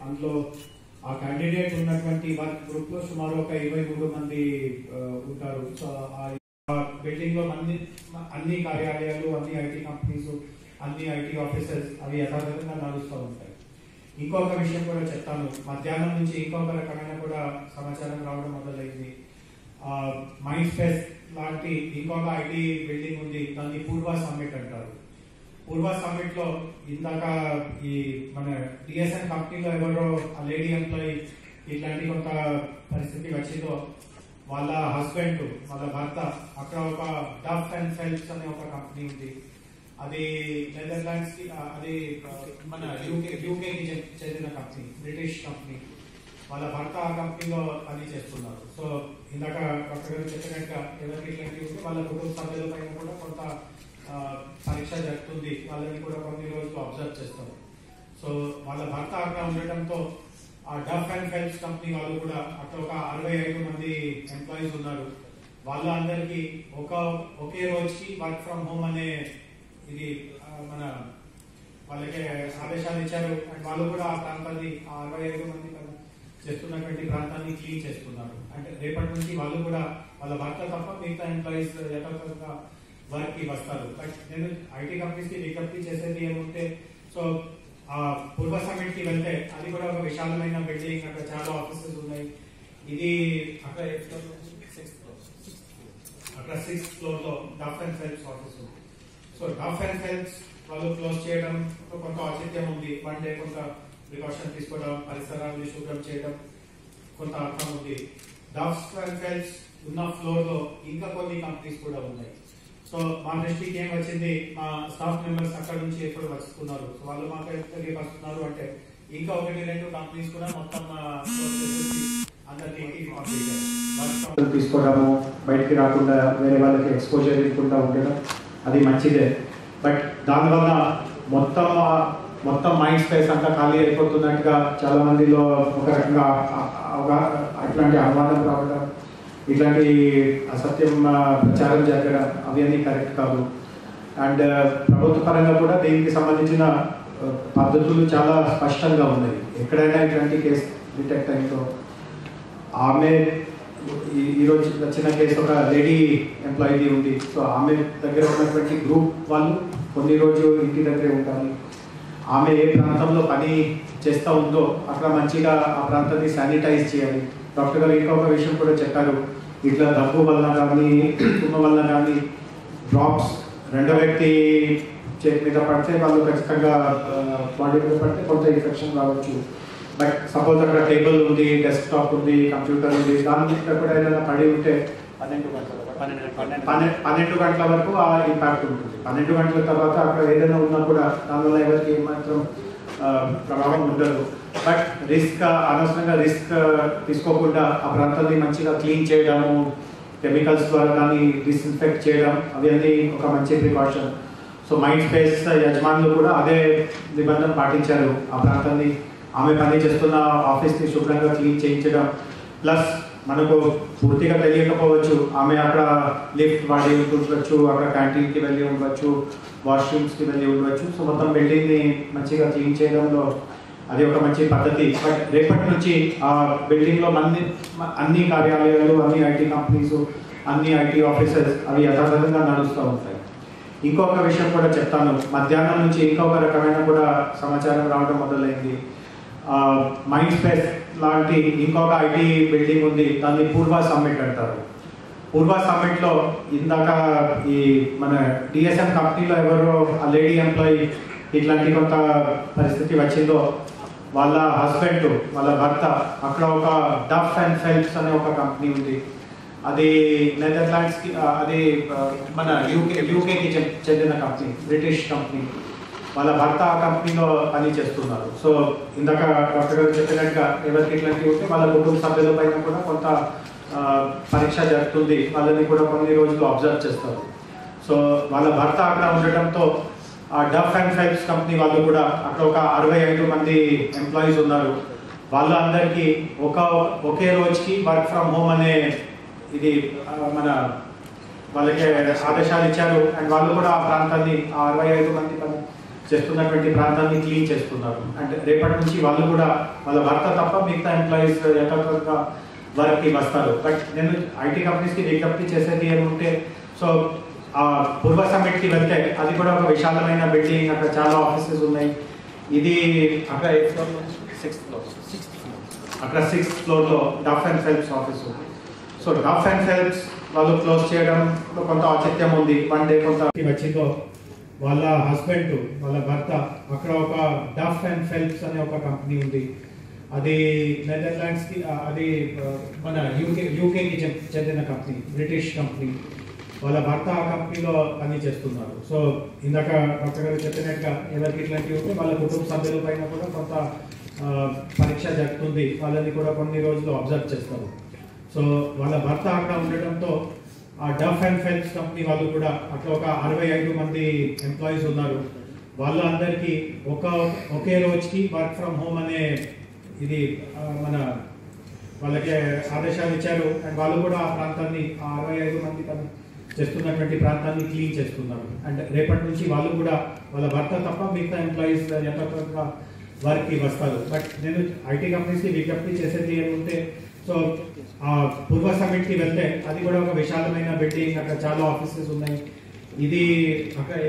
అందులో ఆ క్యాండిడేట్ ఉన్నటువంటి వర్క్ గ్రూప్ లో సుమారు ఒక ఇరవై మూడు మంది ఆ, ఉంటారు సో ఆ బిల్డింగ్ లో మంది అన్ని కార్యాలయాలు అన్ని ఐటీ కంపెనీస్ అన్ని ఐటీ ఆఫీసెస్ అవి యథాతథంగా నడుస్తూ ఉంటాయి ఇంకొక విషయం కూడా చెప్తాను మధ్యాహ్నం నుంచి ఇంకొక రకమైన కూడా సమాచారం రావడం మొదలైంది మైండ్ స్పేస్ లాంటి ఇంకొక ఐటీ బిల్డింగ్ ఉంది దాన్ని పూర్వ సమ్మిట్ అంటారు పూర్వ సమ్మిట్ లో ఇందాక ఈ మన డిఎస్ఎన్ కంపెనీలో ఎవరో ఆ లేడీ ఎంప్లాయీ ఇట్లాంటి కొంత పరిస్థితి వచ్చిందో వాళ్ళ హస్బెండ్ వాళ్ళ భర్త అక్కడ ఒక డఫ్ అండ్ ఫెల్ప్స్ అనే ఒక కంపెనీ ఉంది అది నెదర్లాండ్స్ కి ఆ, అది ఆ, మన యూకే యూకే కి చె- చెందిన కంపెనీ బ్రిటిష్ కంపెనీ వాళ్ళ భర్త ఆ కంపెనీలో పని చేస్తున్నారు సో ఇందాక డాక్టర్ గారు చెప్పినట్టుగా ఎవరికి ఇట్లాంటివి ఉంటే వాళ్ళ కుటుంబ సభ్యుల పైన కూడా కొంత ఆ, పరీక్ష జరుగుతుంది వాళ్ళని కూడా కొన్ని రోజులు అబ్జర్వ్ చేస్తారు సో వాళ్ళ భర్త అక్కడ ఉండటంతో ఆ డఫ్ అండ్ ఫెల్ప్స్ కంపెనీ వాళ్ళు కూడా అక్కడ ఒక అరవై ఐదు మంది ఎంప్లాయీస్ ఉన్నారు వాళ్ళందరికీ ఒక ఒకే రోజుకి వర్క్ ఫ్రమ్ హోమ్ అనే ఇది ఆ, మన వాళ్ళకి ఆదేశాలు ఇచ్చారు అండ్ వాళ్ళు కూడా ఆ ప్రాంతాన్ని ఆ అరవై ఐదు మంది పని చేస్తున్నటువంటి ప్రాంతాన్ని క్లీన్ చేస్తున్నారు అంటే రేపటి నుంచి వాళ్ళు కూడా వాళ్ళ భర్త తప్ప మిగతా ఎంప్లాయీస్ యథాతథంగా వర్క్ కి వస్తారు బట్ నేను ఐటీ కంపెనీస్ కి విజ్ఞప్తి చేసేది ఏమంటే సో ఆ పూర్వ సమిట్ కి వెళ్తే అది కూడా ఒక విశాలమైన బిల్డింగ్ అక్కడ చాలా ఆఫీసెస్ ఉన్నాయి ఇది అక్కడ అక్కడ సిక్స్త్ ఫ్లోర్ లో డఫ్ అండ్ ఫెల్ప్స్ ఆఫీస్ ఉంది సో డఫ్ అండ్ ఫెల్ప్స్ వాళ్ళు క్లోజ్ చేయడం కొంత ఔచిత్యం ఉంది వన్ డే కొంత ప్రికాషన్ తీసుకోవడం పరిసరాలను శుభ్రం చేయడం కొంత అర్థం ఉంది డఫ్ అండ్ ఫెల్ప్స్ ఉన్న ఫ్లోర్ లో ఇంకా కొన్ని కంపెనీస్ కూడా ఉన్నాయి సో మా దృష్టికి ఏం వచ్చింది మా స్టాఫ్ మెంబర్స్ అక్కడ నుంచి ఎప్పుడు వస్తున్నారు సో వాళ్ళు మాకు ఎక్కడికి వస్తున్నారు అంటే ఇంకా ఒకటి రెండు కంపెనీస్ కూడా మొత్తం ఆ, close చేసేసి అందరికీ ఇంటికి పంపించారు Work from తీసుకోవడము బయటికి రాకుండా వేరే వాళ్ళకి ఎక్స్పోజర్ ఇవ్వకుండా ఉండడం అది మంచిదే బట్ దానివల్ల మొత్తం ఆ- మొత్తం మైండ్ స్పేస్ అంతా ఖాళీ అయిపోతున్నట్టుగా చాలా మందిలో ఒక రకంగా ఆ- ఆ- అవగా- అట్లాంటి అనుమానం రావడం ఇట్లాంటి అసత్యం ఆ, ప్రచారం జరగడం అవన్నీ కరెక్ట్ కాదు అండ్ ప్రభుత్వ పరంగా కూడా దీనికి సంబంధించిన ఆ, పద్ధతులు చాలా స్పష్టంగా ఉన్నాయి ఎక్కడైనా ఇట్లాంటి కేసు డిటెక్ట్ అయిందో ఆమె ఈ- ఈరోజు వచ్చిన కేసు ఒక లేడీ ఎంప్లాయీ ఉంది సో ఆమె దగ్గర ఉన్నటువంటి గ్రూప్ వాళ్ళు కొన్ని రోజు ఇంటి దగ్గరే ఉండాలి ఆమె ఏ ప్రాంతంలో పని చేస్తూ ఉందో అక్కడ మంచిగా ఆ ప్రాంతాన్ని శానిటైజ్ చేయాలి డాక్టర్ గారు ఇంకొక విషయం కూడా చెప్పారు ఇట్లా దగ్గు వల్ల కానీ తుమ్మ వల్ల కానీ డ్రాప్స్ రెండో వ్యక్తి చేతి మీద పడితే వాళ్ళు ఖచ్చితంగా బాడీ మీద పడితే కొంత ఇన్ఫెక్షన్ రావచ్చు బట్ సపోజ్ అక్కడ టేబుల్ ఉంది డెస్క్టాప్ ఉంది కంప్యూటర్ ఉంది దాని మీద కూడా ఏదైనా పడి ఉంటే పన్నెండు గంటల వరకు- పన్నె- పన్నెండు గంటల వరకు ఆ ఇంపాక్ట్ ఉంటుంది పన్నెండు గంటల తర్వాత అక్కడ ఏదైనా ఉన్నా కూడా దానివల్ల ఎవరికి ఏమాత్రం ఆ, ప్రభావం ఉండదు బట్ రిస్క్ అనవసరంగా రిస్క్ తీసుకోకుండా ఆ ప్రాంతాన్ని మంచిగా క్లీన్ చేయడము కెమికల్స్ ద్వారా దాన్ని డిస్ఇన్ఫెక్ట్ చేయడం అవన్నీ ఒక మంచి ప్రికాషన్ సో మైండ్ స్పేస్ యజమానులు కూడా అదే నిబంధన పాటించారు ఆ ప్రాంతాన్ని ఆమె పని చేస్తున్న ఆఫీస్ని శుభ్రంగా క్లీన్ చేయించడం ప్లస్ మనకు పూర్తిగా తెలియకపోవచ్చు ఆమె అక్కడ లిఫ్ట్ వాడి ఉండవచ్చు అక్కడ క్యాంటీన్కి వెళ్ళి ఉండవచ్చు వాష్రూమ్స్కి వెళ్ళి ఉండవచ్చు సో మొత్తం బిల్డింగ్ని మంచిగా క్లీన్ చేయడంలో అది ఒక మంచి పద్ధతి బట్ రేపటి నుంచి ఆ బిల్డింగ్లో మంది అన్ని కార్యాలయాలు అన్ని ఐటీ కంపెనీస్ అన్ని ఐటీ ఆఫీసెస్ అవి యథాతథంగా నడుస్తూ ఉంటాయి ఇంకొక విషయం కూడా చెప్తాను మధ్యాహ్నం నుంచి ఇంకొక రకమైన కూడా సమాచారం రావడం మొదలైంది మైండ్ స్పేస్ లాంటి ఇంకొక ఐటీ బిల్డింగ్ ఉంది దాన్ని పూర్వ సమ్మిట్ అంటారు పూర్వ సమ్మిట్ లో ఇందాక ఈ మన డిఎస్ఎం కంపెనీలో ఎవరో ఆ లేడీ ఎంప్లాయీ ఇట్లాంటి కొంత పరిస్థితి వచ్చిందో వాళ్ళ హస్బెండ్ వాళ్ళ భర్త అక్కడ ఒక డఫ్ అండ్ ఫెల్ప్స్ అనే ఒక కంపెనీ ఉంది అది నెదర్లాండ్స్ కి ఆ, అది ఆ, మన యూకే యూకేకి చెందిన కంపెనీ బ్రిటిష్ కంపెనీ వాళ్ళ భర్త ఆ కంపెనీలో పని చేస్తున్నారు సో ఇందాక డాక్టర్ గారు చెప్పినట్టుగా ఎవరికి ఇట్లాంటివి ఉంటే వాళ్ళ కుటుంబ సభ్యుల పైన కూడా కొంత ఆ, పరీక్ష జరుగుతుంది వాళ్ళని కూడా కొన్ని రోజులు అబ్జర్వ్ చేస్తారు సో వాళ్ళ భర్త అక్కడ ఉండటంతో ఆ డఫ్ అండ్ ఫైబ్స్ కంపెనీ వాళ్ళు కూడా అక్కడ ఒక అరవై ఐదు మంది ఎంప్లాయీస్ ఉన్నారు వాళ్ళందరికీ ఒక ఒకే రోజుకి వర్క్ ఫ్రమ్ హోమ్ అనే ఇది ఆ, మన వాళ్ళకి ఆదేశాలు ఇచ్చారు అండ్ వాళ్ళు కూడా ఆ ప్రాంతాన్ని ఆ అరవై ఐదు మంది పని చేస్తున్నటువంటి ప్రాంతాన్ని క్లీన్ చేస్తున్నారు అంటే రేపటి నుంచి వాళ్ళు కూడా వాళ్ళ భర్త తప్ప మిగతా ఎంప్లాయీస్ యథాతథంగా వర్క్కి వస్తారు బట్ నేను ఐటీ కంపెనీస్కి విజ్ఞప్తి చేసేది ఏమంటే సో ఆ పూర్వ సమిట్కి వెళ్తే అది కూడా ఒక విశాలమైన బిల్డింగ్ అక్కడ చాలా ఆఫీసెస్ ఉన్నాయి ఇది అక్కడ సిక్స్త్ ఫ్లోర్ అక్కడ సిక్స్త్ ఫ్లోర్లో డఫ్ అండ్ ఫెల్ప్స్ ఆఫీస్ ఉంది సో డఫ్ అండ్ ఫెల్ప్స్ వాళ్ళు క్లోజ్ చేయడం కొంత ఔచిత్యం ఉంది వన్ డే కొంత వచ్చిందో వాళ్ళ హస్బెండ్ వాళ్ళ భర్త అక్కడ ఒక డఫ్ అండ్ ఫెల్ప్స్ అనే ఒక కంపెనీ ఉంది అది నెదర్లాండ్స్ కి ఆ, అది ఆ, మన యూకే యూకేకి చెందిన కంపెనీ బ్రిటిష్ కంపెనీ వాళ్ళ భర్త ఆ కంపెనీలో పని చేస్తున్నారు సో ఇందాక డాక్టర్ గారు చెప్పినట్టుగా ఎవరికి ఇట్లాంటివి ఉంటే వాళ్ళ కుటుంబ సభ్యుల పైన కూడా కొంత ఆ, పరీక్ష జరుగుతుంది వాళ్ళని కూడా కొన్ని రోజులు అబ్జర్వ్ చేస్తారు సో వాళ్ళ భర్త అక్కడ ఉండటంతో ఆ డఫ్ అండ్ ఫెల్ప్స్ కంపెనీ వాళ్ళు కూడా అట్లా ఒక అరవై ఐదు మంది ఎంప్లాయీస్ ఉన్నారు వాళ్ళందరికీ ఒక ఒకే రోజుకి వర్క్ ఫ్రమ్ హోమ్ అనే ఇది ఆ, మన వాళ్ళకి ఆదేశాలు ఇచ్చారు అండ్ వాళ్ళు కూడా ఆ ప్రాంతాన్ని ఆ అరవై ఐదు మంది పని చేస్తున్నటువంటి ప్రాంతాన్ని క్లీన్ చేస్తున్నారు అండ్ రేపటి నుంచి వాళ్ళు కూడా వాళ్ళ భర్త తప్ప మిగతా ఎంప్లాయీస్ యథాతథంగా వర్క్కి వస్తారు బట్ నేను ఐటీ కంపెనీస్కి విజ్ఞప్తి చేసేది ఏమంటే సో ఆ పూర్వ సమిట్కి వెళ్తే అది కూడా ఒక విశాలమైన బిల్డింగ్ అక్కడ చాలా ఆఫీసెస్ ఉన్నాయి ఇది అక్కడ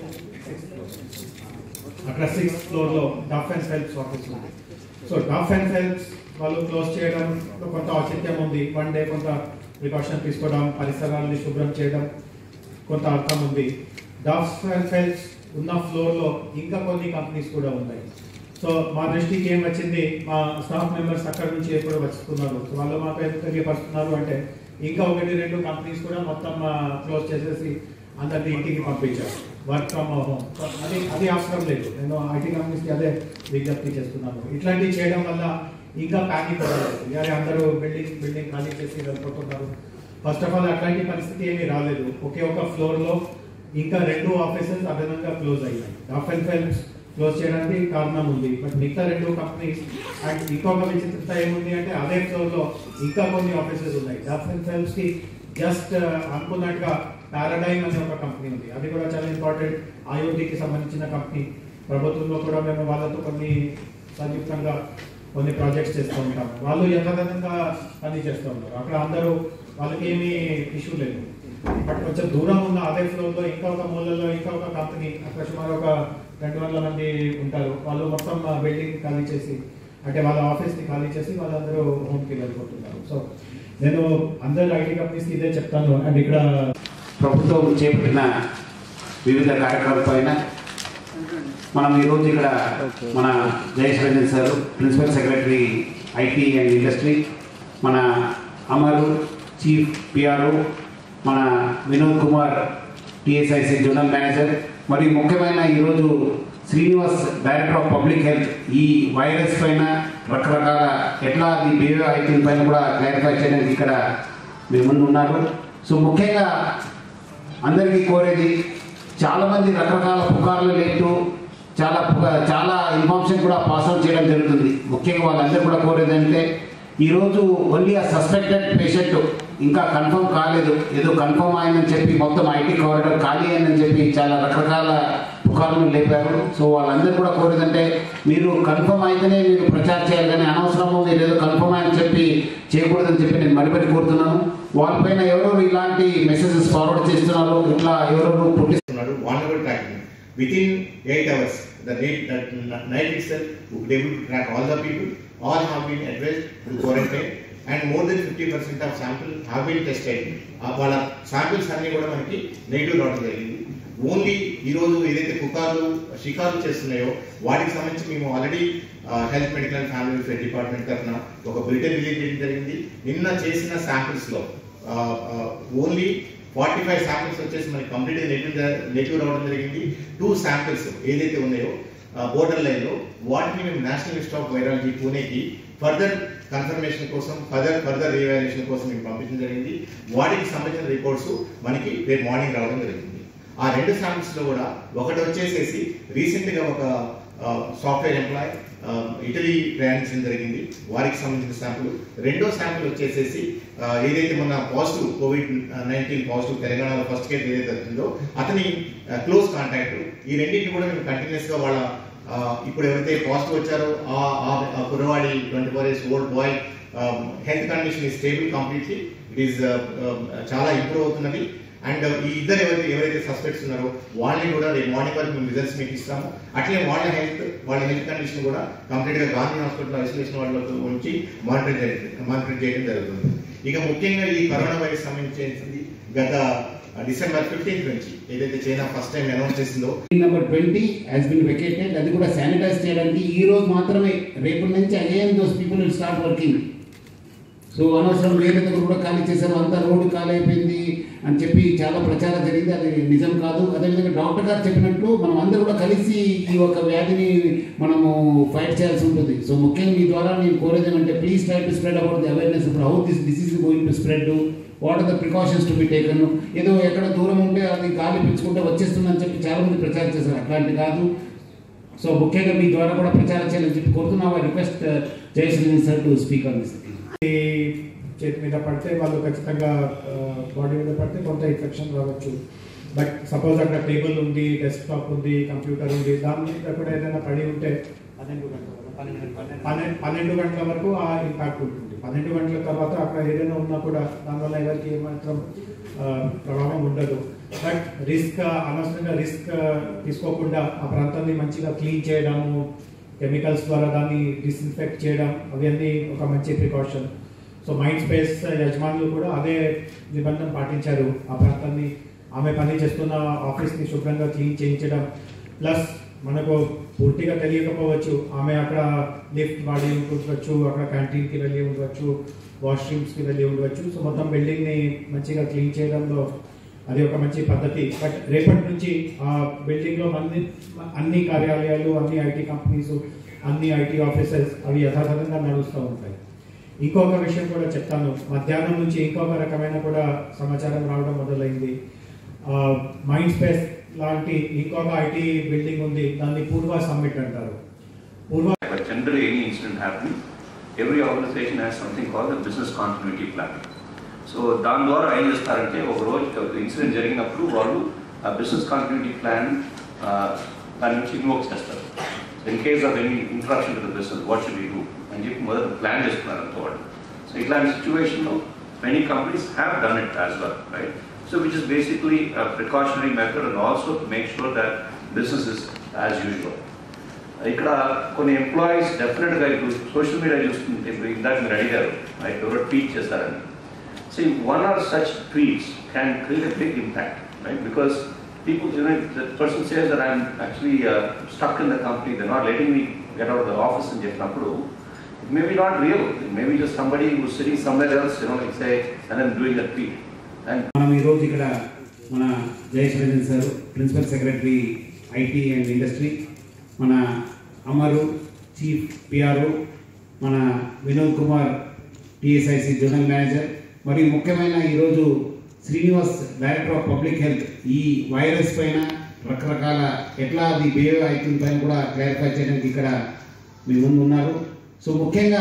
అక్కడ సిక్స్త్ ఫ్లోర్ లో డఫ్ అండ్ ఫెల్ప్స్ ఆఫీస్ ఉంది సో డఫ్ అండ్ ఫెల్ప్స్ వాళ్ళు క్లోజ్ చేయడం కొంత ఔచిత్యం ఉంది వన్ డే కొంత ప్రికాషన్ తీసుకోవడం పరిసరాలని శుభ్రం చేయడం కొంత అర్థం ఉంది డఫ్ అండ్ ఫెల్ప్స్ ఉన్న ఫ్లోర్ లో ఇంకా కొన్ని కంపెనీస్ కూడా ఉన్నాయి సో మా దృష్టికి ఏం వచ్చింది మా స్టాఫ్ మెంబర్స్ అక్కడ నుంచి ఎప్పుడు వస్తున్నారు సో వాళ్ళు మాకు ఎంత తెలియపరుస్తున్నారు అంటే ఇంకా ఒకటి రెండు కంపెనీస్ కూడా మొత్తం క్లోజ్ చేసేసి అందరినీ ఇంటికి పంపించారు వర్క్ ఫ్రమ్ హోమ్ అది అది అవసరం లేదు నేను ఐటీ కంపెనీస్కి అదే విజ్ఞప్తి చేస్తున్నాను ఇట్లాంటివి చేయడం వల్ల ఇంకా ప్యానిక్ అవ్వలేదు యారే అందరూ బిల్డింగ్ బిల్డింగ్ ఖాళీ చేసి వెళ్ళిపోతున్నారు ఫస్ట్ ఆఫ్ ఆల్ అట్లాంటి పరిస్థితి ఏమీ రాలేదు ఒకే ఒక ఫ్లోర్ లో ఇంకా రెండు ఆఫీసెస్ అదనంగా క్లోజ్ అయ్యాయి డఫ్ అండ్ ఫెల్మ్స్ క్లోజ్ చేయడానికి కారణం ఉంది బట్ మిగతా రెండు కంపెనీస్ అండ్ ఇంకొక విచిత్రత ఏముంది అంటే అదే ఫ్లోర్ లో ఇంకా కొన్ని ఆఫీసెస్ ఉన్నాయి డఫ్ అండ్ ఫెల్మ్స్ కి జస్ట్ అనుకున్నట్టుగా పారాడైమ్ అనే ఒక కంపెనీ ఉంది అది కూడా చాలా ఇంపార్టెంట్ ఐఓటీకి సంబంధించిన కంపెనీ ప్రభుత్వంలో కూడా మేము వాళ్ళతో కొన్ని సంయుక్తంగా కొన్ని ప్రాజెక్ట్స్ చేస్తూ ఉంటాం వాళ్ళు యథాతథంగా పని చేస్తూ ఉన్నారు అక్కడ అందరూ వాళ్ళకి ఏమీ ఇష్యూ లేదు బట్ కొంచెం దూరం ఉన్న అదే ఫ్లోర్ లో ఇంకా ఒక మూలలో ఇంకా ఒక కంపెనీ అక్కడ సుమారు ఒక రెండు వందల మంది ఉంటారు వాళ్ళు మొత్తం బిల్డింగ్ ఖాళీ చేసి అంటే వాళ్ళ ఆఫీస్ ని ఖాళీ చేసి వాళ్ళందరూ హోమ్ కి వెళ్ళిపోతున్నారు సో నేను అందరు ఐటీ కంపెనీస్ ఇదే చెప్తాను అండ్ ఇక్కడ ప్రభుత్వం చేపట్టిన వివిధ కార్యక్రమాల పైన మనం ఈరోజు ఇక్కడ మన Jayesh Ranjan sir principal secretary IT and industry మన అమరు చీఫ్ పిఆర్ఓ మన Vinod Kumar TSIC general manager మరియు ముఖ్యమైన ఈరోజు Srinivas director of public health ఈ వైరస్ పైన రకరకాల ఎట్లా అది బిహేవ్ అవుతుంది పైన కూడా క్లారిఫై చేయడానికి ఇక్కడ మీ ముందు ఉన్నారు సో ముఖ్యంగా అందరికీ కోరేది చాలా మంది రకరకాల పుకార్లు లేటు చాలా పుక- చాలా ఇన్ఫర్మేషన్ కూడా పాస్ అవుట్ చేయడం జరుగుతుంది ముఖ్యంగా వాళ్ళందరూ కూడా కోరేది అంటే ఈరోజు ఓన్లీ ఆ సస్పెక్టెడ్ పేషెంట్ ఇంకా కన్ఫర్మ్ కాలేదు ఏదో కన్ఫర్మ్ అయిందని చెప్పి మొత్తం ఐటీ కారిడార్ ఖాళీ అయిందని చెప్పి చాలా రకరకాల పుకార్లు లేపారు సో వాళ్ళందరూ కూడా కోరేదంటే మీరు కన్ఫర్మ్ అయితేనే మీరు ప్రచారం చేయాలి కానీ అనవసరము మీరు ఏదో కన్ఫర్మ్ అని చెప్పి చేయకూడదని చెప్పి నేను మరి మరి కోరుతున్నాను వాళ్ళపైన ఎవరెవరు ఇలాంటి మెసేజెస్ ఫార్వర్డ్ చేస్తున్నారు ఇట్లా ఎవరెవరు పుట్టి చేస్తున్నాడు vulnerable tracking. Within 8 hours, the night, that n- night itself, we were able to track all the people, all have been addressed to quarantine, and more than 50% of sample have been tested. ఆ వాళ్ళ samples అన్ని కూడా మనకి negative రావడం జరిగింది only ఈరోజు ఏదైతే పుకార్లు షికార్లు చేస్తున్నాయో వాటికి సంబంధించి మేము already health medical and family welfare department తరఫున ఒక బులెటిన్ రిలీజ్ చేయడం జరిగింది నిన్న చేసిన శాంపిల్స్ లో ఓన్లీ ఫార్టీ ఫైవ్ శాంపిల్స్ వచ్చేసి మనకి కంప్లీట్ నెగిటివ్ నెగిటివ్ రావడం జరిగింది టూ శాంపిల్స్ ఏదైతే ఉన్నాయో బోర్డర్ లైన్ లో వాటిని మేము నేషనల్ ఇన్స్టిట్యూట్ ఆఫ్ వైరాలజీ పూణేకి ఫర్దర్ కన్ఫర్మేషన్ కోసం ఫర్దర్ ఫర్దర్ రివాల్యుయేషన్ కోసం మేము పంపించడం జరిగింది వాటికి సంబంధించిన రిపోర్ట్స్ మనకి రేపు మార్నింగ్ రావడం జరిగింది ఆ రెండు శాంపిల్స్ లో కూడా ఒకటి వచ్చేసేసి రీసెంట్ గా ఒక సాఫ్ట్వేర్ ఎంప్లాయ్ ఆ, ఇటలీ ప్రయాణించడం జరిగింది వారికి సంబంధించిన శాంపుల్ రెండో శాంపుల్ వచ్చేసేసి ఆ, ఏదైతే మన పాజిటివ్ కోవిడ్ నైన్టీన్ పాజిటివ్ తెలంగాణలో ఫస్ట్ కేసు ఏదైతే వచ్చిందో అతని క్లోజ్ కాంటాక్ట్ ఈ రెండింటిని కూడా మేము కంటిన్యూస్ గా వాళ్ళ ఆ, ఇప్పుడు ఎవరైతే పాజిటివ్ వచ్చారో ఆ ఆ- ఆ కుర్రవాడి twenty four years old boy health condition ఈ స్టేబుల్ కంప్లీట్లీ ఇట్ ఈస్ చాలా ఇంప్రూవ్ అవుతున్నది అండ్ ఈ ఇద్దరు ఎవరైతే ఎవరైతే సస్పెక్ట్స్ ఉన్నారో వాళ్ళని కూడా రేపు మార్నింగ్ వరకు మేము రిజల్ట్స్ మీకు ఇస్తాము అట్లే వాళ్ళ హెల్త్ వాళ్ళ హెల్త్ కండిషన్ కూడా కంప్లీట్ గా గాంధీ హాస్పిటల్ ఐసోలేషన్ వాళ్ళకు ఉంచి మానిటర్ చేయడం మానిటర్ చేయడం జరుగుతుంది ఇక ముఖ్యంగా ఈ కరోనా వైరస్ సంబంధించింది గత డిసెంబర్ ఫిఫ్టీన్త్ నుంచి ఏదైతే చైనా ఫస్ట్ టైం అనౌన్స్ చేసిందో number twenty has been vacated అది కూడా శానిటైజ్ చేయడానికి ఈ రోజు మాత్రమే రేపటి నుంచి again those people will start working so అనవసరం వేరే దగ్గర కూడా ఖాళీ చేశారు అంతా రోడ్డు ఖాళీ అయిపోయింది అని చెప్పి చాలా ప్రచారం జరిగింది అది నిజం కాదు అదేవిధంగా డాక్టర్ గారు చెప్పినట్టు మనం అందరూ కూడా కలిసి ఈ ఒక వ్యాధిని మనము ఫైట్ చేయాల్సి ఉంటుంది సో ముఖ్యంగా మీ ద్వారా నేను కోరేది ఏంటంటే please try to spread about the awareness ఇప్పుడు how this disease going to spread what are the precautions to be taken ఏదో ఎక్కడ దూరం ఉంటే అది గాలి పీల్చుకుంటే వచ్చేస్తుందని చెప్పి చాలా మంది ప్రచారం చేశారు అట్లాంటి కాదు సో ముఖ్యంగా మీ ద్వారా కూడా ప్రచారం చేయాలని చెప్పి కోరుతున్నాం I request Jayashree sir to speak on this ఈ చేతి మీద పడితే వాళ్ళు ఖచ్చితంగా బాడీ మీద పడితే కొంత ఇన్ఫెక్షన్ రావచ్చు బట్ సపోజ్ అక్కడ టేబుల్ ఉంది డెస్క్టాప్ ఉంది కంప్యూటర్ ఉంది దాని మీద కూడా ఏదైనా పడి ఉంటే పన్నెండు గంటల వరకు- పన్నెండు పన్నెండు గంటల వరకు ఆ ఇంపాక్ట్ ఉంటుంది పన్నెండు గంటల తర్వాత అక్కడ ఏదైనా ఉన్నా కూడా దానివల్ల ఎవరికి ఏమాత్రం ఆ, ప్రభావం ఉండదు బట్ రిస్క్ అనవసరంగా రిస్క్ తీసుకోకుండా ఆ ప్రాంతాన్ని మంచిగా క్లీన్ చేయడము కెమికల్స్ ద్వారా దాన్ని డిస్ఇన్ఫెక్ట్ చేయడం అవన్నీ ఒక మంచి ప్రికాషన్ సో మైండ్ స్పేస్ యజమానులు కూడా అదే నిబంధన పాటించారు ఆ ప్రాంతాన్ని ఆమె పని చేస్తున్న ఆఫీస్ని శుభ్రంగా క్లీన్ చేయించడం ప్లస్ మనకు పూర్తిగా తెలియకపోవచ్చు ఆమె అక్కడ లిఫ్ట్ వాడి ఉండవచ్చు అక్కడ క్యాంటీన్కి వెళ్ళి ఉండవచ్చు వాష్రూమ్స్కి వెళ్ళి ఉండవచ్చు సో మొత్తం బిల్డింగ్ని మంచిగా క్లీన్ చేయడంలో అది ఒక మంచి పద్ధతి బట్ రేపటి నుంచి ఆ బిల్డింగ్లో అన్ని అన్ని కార్యాలయాలు అన్ని ఐటీ కంపెనీస్ అన్ని ఐటీ ఆఫీసెస్ అవి యథాతథంగా నడుస్తూ ఉంటాయి ఇంకొక విషయం కూడా చెప్తాను మధ్యాహ్నం నుంచి ఇంకొక రకమైన కూడా సమాచారం రావడం మొదలైంది మైండ్ స్పేస్ లాంటి ఇంకొక ఐటీ బిల్డింగ్ ఉంది దాన్ని పూర్వ సమ్మిట్ అంటారు పూర్వ But generally, any incident happening, every organization has something called the business continuity plan. So దాని ద్వారా ఏం చేస్తారంటే ఒక రోజు ఒక ఇన్సిడెంట్ జరిగినప్పుడు వాళ్ళు ఆ బిజినెస్ కంటిన్యూటీ ప్లాన్ దాని నుంచి ఇన్వోక్ చేస్తారు in case of any introduction to the business what should you do అని చెప్పి మొదట ప్లాన్ చేస్తున్నారు అంత వాళ్ళు సో ఇట్లాంటి సిచ్యువేషన్లో many companies have done it as well right so which is basically precautionary method and also make sure that business is as usual ఇక్కడ కొన్ని ఎంప్లాయీస్ డెఫినెట్గా ఇప్పుడు సోషల్ మీడియా చూస్తుంటే ఇప్పుడు ఇందాక మీరు అడిగారు రైట్ ఎవరో ట్వీట్ చేస్తారని so one or such tweets can create a big impact right because people, you know, the person says that I'm actually uh, stuck in the company, they're not letting me get out of the office and get nappudu. It may be not real, it may be just somebody who's sitting somewhere else, you know, like say, and then doing a tweet. And మనం ఈరోజు ఇక్కడ మన Jayesh Ranjan sir principal secretary IT and industry మన అమరు chief PRO మన Vinod Kumar TSIC general manager మరియు ముఖ్యమైన ఈరోజు Srinivas director of public health ఈ వైరస్ పైన రకరకాల ఎట్లా అది బిహేవ్ అవుతుంది పైన కూడా క్లారిఫై చేయడానికి ఇక్కడ మీ ముందు ఉన్నారు సో ముఖ్యంగా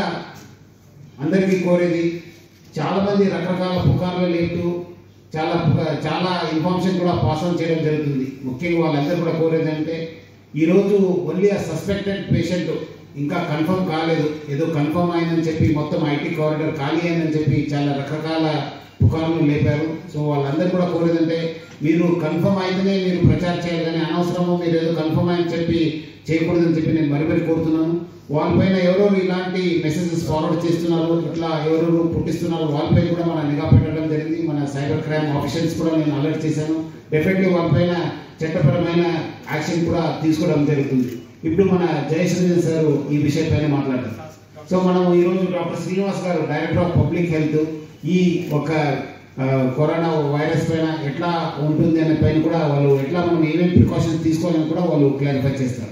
అందరికీ కోరేది చాలా మంది రకరకాల పుకార్లు లేపుతూ చాలా పుక- చాలా ఇన్ఫర్మేషన్ కూడా పాస్ ఆన్ చేయడం జరుగుతుంది ముఖ్యంగా వాళ్ళందరూ కూడా కోరేది అంటే ఈరోజు ఓన్లీ ఆ సస్పెక్టెడ్ పేషెంట్ ఇంకా కన్ఫర్మ్ కాలేదు ఏదో కన్ఫర్మ్ అయిందని చెప్పి మొత్తం ఐటీ కారిడార్ ఖాళీ అయిందని చెప్పి చాలా రకరకాల పుకార్లు లేపారు సో వాళ్ళందరూ కూడా కోరేదంటే మీరు కన్ఫర్మ్ అయితేనే మీరు ప్రచారం చేయాలి కానీ అనవసరము మీరు ఏదో కన్ఫర్మ్ అని చెప్పి చేయకూడదని చెప్పి నేను మరి మరి కోరుతున్నాను వాళ్ళపైన ఎవరెవరు ఇలాంటి మెసేజెస్ ఫార్వర్డ్ చేస్తున్నారు ఇట్లా ఎవరెవరు పుట్టిస్తున్నారు వాళ్ళపై కూడా మన నిఘా పెట్టడం జరిగింది మన సైబర్ క్రైమ్ ఆఫీషియల్స్ కూడా నేను అలర్ట్ చేశాను డెఫినెట్లీ వాళ్ళపైన చట్టపరమైన యాక్షన్ కూడా తీసుకోవడం జరుగుతుంది ఇప్పుడు మన జయశ్రీధర్ సార్ ఈ విషయం పైన మాట్లాడారు సో మనం ఈరోజు డాక్టర్ శ్రీనివాస్ గారు డైరెక్టర్ ఆఫ్ పబ్లిక్ హెల్త్ ఈ ఒక ఆ, కరోనా వైరస్ పైన ఎట్లా ఉంటుంది అనే పైన కూడా వాళ్ళు ఎట్లా మనం ఏమేమి ప్రికాషన్స్ తీసుకోవాలని కూడా వాళ్ళు క్లారిఫై చేస్తారు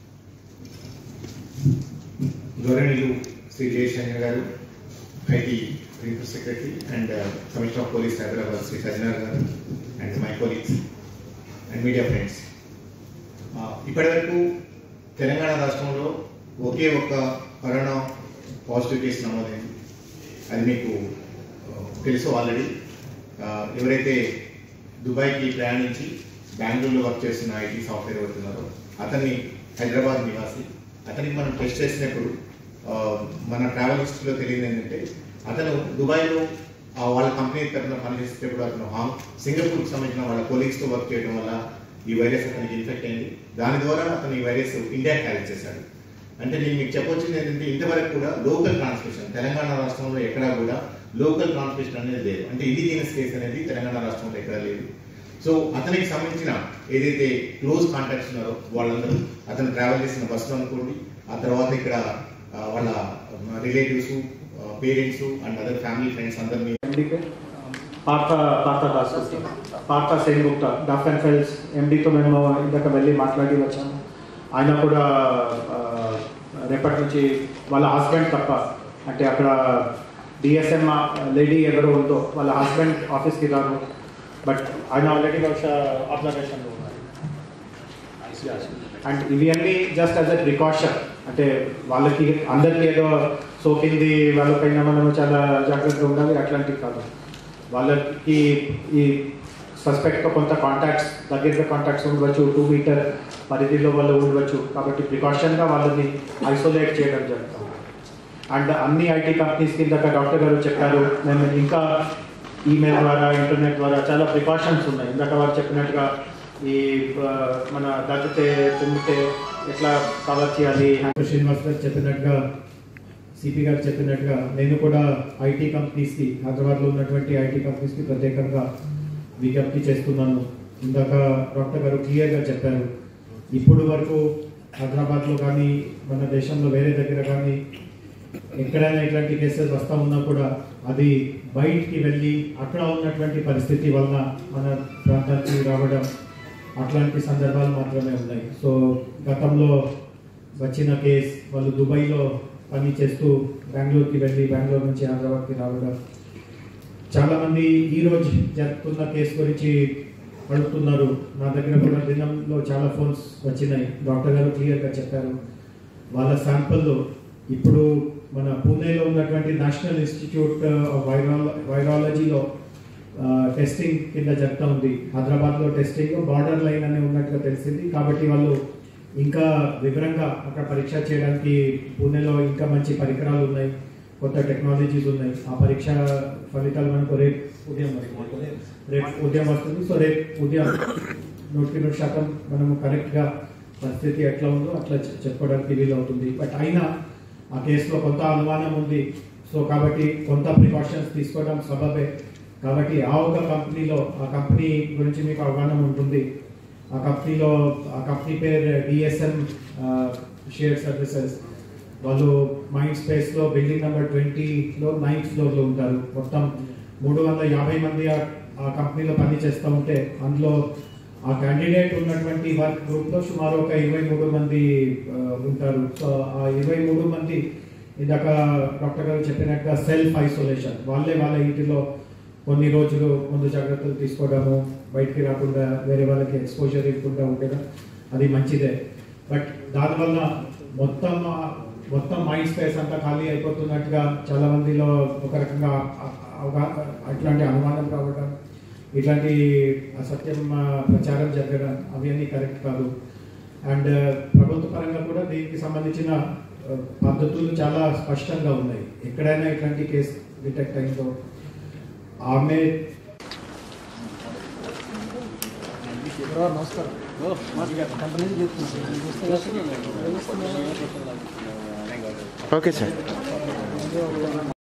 గౌరవనీయులు శ్రీ జయశంకర్ గారు IT principal secretary and commissioner of police Hyderabad Shri Sajjanar గారు and my colleagues and media friends ఇప్పటివరకు తెలంగాణ రాష్ట్రంలో ఒకే ఒక్క కరోనా పాజిటివ్ కేసు నమోదైంది అది మీకు ఆ, తెలుసు ఆల్రెడీ ఆ, ఎవరైతే దుబాయ్కి ప్రయాణించి బెంగళూరులో వర్క్ చేస్తున్న ఐటీ సాఫ్ట్వేర్ ఎవరుతున్నారో అతన్ని హైదరాబాద్ నివాసి అతనికి మనం టెస్ట్ చేసినప్పుడు ఆ, మన ట్రావెల్ హిస్టరీలో తెలియదు ఏంటంటే అతను దుబాయ్లో ఆ, వాళ్ళ కంపెనీ తరఫున పనిచేసేటప్పుడు అతను హాంగ్ సింగపూర్కి సంబంధించిన వాళ్ళ కొలీగ్స్తో వర్క్ చేయడం వల్ల ఈ వైరస్ అతనికి ఇన్ఫెక్ట్ అయింది దాని ద్వారా అతను ఈ వైరస్ ఇండియా క్యారీ చేశాడు అంటే నేను మీకు చెప్పొచ్చింది ఏంటంటే ఇంతవరకు కూడా లోకల్ ట్రాన్స్మిషన్ తెలంగాణ రాష్ట్రంలో ఎక్కడా కూడా లోకల్ ట్రాన్స్మిషన్ అనేది లేదు అంటే ఇండిజినస్ కేసు అనేది తెలంగాణ రాష్ట్రంలో ఎక్కడా లేదు సో అతనికి సంబంధించిన ఏదైతే క్లోజ్ కాంటాక్ట్స్ ఉన్నారో వాళ్ళందరూ అతను ట్రావెల్ చేసిన బస్సులో అనుకోండి ఆ తర్వాత ఇక్కడ ఆ, వాళ్ళ relatives parents and other family friends అందరినీ ఎండీకే పాత పాత దాస్ పాత Sen Gupta Duff and Phelps ఎండీతో మేము ఇందాక వెళ్ళి మాట్లాడి వచ్చాము ఆయన కూడా ఆ, రేపటి నుంచి వాళ్ళ హస్బెండ్ తప్ప అంటే అక్కడ డిఎస్ఎం లేడీ ఎవరు ఉందో వాళ్ళ హస్బెండ్ ఆఫీస్కి రారు బట్ ఆయన ఆల్రెడీ బహుశా అబ్జర్వేషన్లో ఉన్నారు అండ్ ఇవి అన్నీ జస్ట్ యాజ్ అ ప్రికాషన్ అంటే వాళ్ళకి అందరికీ ఏదో సోకింది వాళ్ళపైన మనం చాలా జాగ్రత్తగా ఉండాలి అట్లాంటివి కాదు వాళ్ళకి ఈ సస్పెక్ట్తో కొంత కాంటాక్ట్స్ దగ్గరగా కాంటాక్ట్స్ ఉండవచ్చు టూ మీటర్ పరిధిలో వాళ్ళు ఉండవచ్చు కాబట్టి ప్రికాషన్గా వాళ్ళని ఐసోలేట్ చేయడం జరుగుతుంది అండ్ అన్ని ఐటీ కంపెనీస్ కింద డాక్టర్ గారు చెప్పారు మేము ఇంకా ఈమెయిల్ ద్వారా ఇంటర్నెట్ ద్వారా చాలా ప్రికాషన్స్ ఉన్నాయి ఇందాక వారు చెప్పినట్టుగా ఈ ఆ, మన దగ్గితే తుమ్మితే ఎట్లా కవర్ చేయాలి శ్రీనివాస్ గారు చెప్పినట్టుగా సిపి గారు చెప్పినట్టుగా నేను కూడా ఐటీ కంపెనీస్కి హైదరాబాద్లో ఉన్నటువంటి ఐటీ కంపెనీస్కి ప్రత్యేకంగా విజ్ఞప్తి చేస్తున్నాను ఇందాక డాక్టర్ గారు క్లియర్గా చెప్పారు ఇప్పుడు వరకు హైదరాబాద్లో కానీ మన దేశంలో వేరే దగ్గర కానీ ఎక్కడైనా ఇట్లాంటి కేసెస్ వస్తూ ఉన్నా కూడా అది బయటికి వెళ్ళి అక్కడ ఉన్నటువంటి పరిస్థితి వలన మన ప్రాంతానికి రావడం అట్లాంటి సందర్భాలు మాత్రమే ఉన్నాయి సో గతంలో వచ్చిన కేస్ వాళ్ళు దుబాయ్లో పని చేస్తూ బెంగళూరుకి వెళ్ళి బెంగళూరు నుంచి హైదరాబాద్కి రావడం చాలా మంది ఈ రోజు జరుపుతున్న కేసు గురించి అడుగుతున్నారు నా దగ్గర కూడా దినంలో చాలా ఫోన్స్ వచ్చినాయి డాక్టర్ గారు క్లియర్గా చెప్పారు వాళ్ళ శాంపుల్లో ఇప్పుడు మన పూణేలో ఉన్నటువంటి నేషనల్ ఇన్స్టిట్యూట్ ఆఫ్ వైరాల వైరాలజీలో టెస్టింగ్ కింద జరుగుతూ ఉంది హైదరాబాద్లో టెస్టింగ్ బార్డర్ లైన్ అని ఉన్నట్టుగా తెలిసింది కాబట్టి వాళ్ళు ఇంకా వివరంగా అక్కడ పరీక్ష చేయడానికి పూణేలో ఇంకా మంచి పరికరాలు ఉన్నాయి కొత్త టెక్నాలజీస్ ఉన్నాయి ఆ పరీక్ష ఫలితాలు మనకు రేపు ఉదయం వస్తుంది రేపు ఉదయం వస్తుంది సో రేపు ఉదయం నూటికి నూరు శాతం మనము కరెక్ట్గా పరిస్థితి ఎట్లా ఉందో అట్లా చె- చెప్పుకోవడానికి వీలు అవుతుంది బట్ అయినా ఆ కేసులో కొంత అనుమానం ఉంది సో కాబట్టి కొంత ప్రికాషన్స్ తీసుకోవడం సబబే కాబట్టి ఆ ఒక కంపెనీలో ఆ కంపెనీ గురించి మీకు అవగాహన ఉంటుంది ఆ కంపెనీలో ఆ కంపెనీ పేరు డిఎస్ఎం షేర్ సర్వీసెస్ వాళ్ళు మైండ్ స్పేస్లో బిల్డింగ్ నెంబర్ ట్వంటీలో నైన్త్ ఫ్లోర్లో ఉంటారు మొత్తం మూడు వందల యాభై మంది ఆ- ఆ కంపెనీలో పని చేస్తూ ఉంటే అందులో ఆ క్యాండిడేట్ ఉన్నటువంటి వర్క్ గ్రూప్లో సుమారు ఒక ఇరవై మూడు మంది ఆ, ఉంటారు సో ఆ ఇరవై మూడు మంది ఇందాక డాక్టర్ గారు చెప్పినట్టుగా సెల్ఫ్ ఐసోలేషన్ వాళ్ళే వాళ్ళ ఇంటిలో కొన్ని రోజులు ముందు జాగ్రత్తలు తీసుకోవడము బయటికి రాకుండా వేరే వాళ్ళకి ఎక్స్పోజర్ ఇవ్వకుండా ఉండడం అది మంచిదే బట్ దానివల్ల మొత్తం మొత్తం మైండ్ స్పేస్ అంతా ఖాళీ అయిపోతున్నట్టుగా చాలా మందిలో ఒక రకంగా అ- అవగా- అట్లాంటి అనుమానం రావడం ఇట్లాంటి అసత్యం ఆ, ప్రచారం జరగడం అవి అన్నీ కరెక్ట్ కాదు అండ్ ప్రభుత్వ పరంగా కూడా దీనికి సంబంధించిన ఆ, పద్ధతులు చాలా స్పష్టంగా ఉన్నాయి ఎక్కడైనా ఇట్లాంటి కేసు డిటెక్ట్ అయిందో ఆమె ఓకే సార్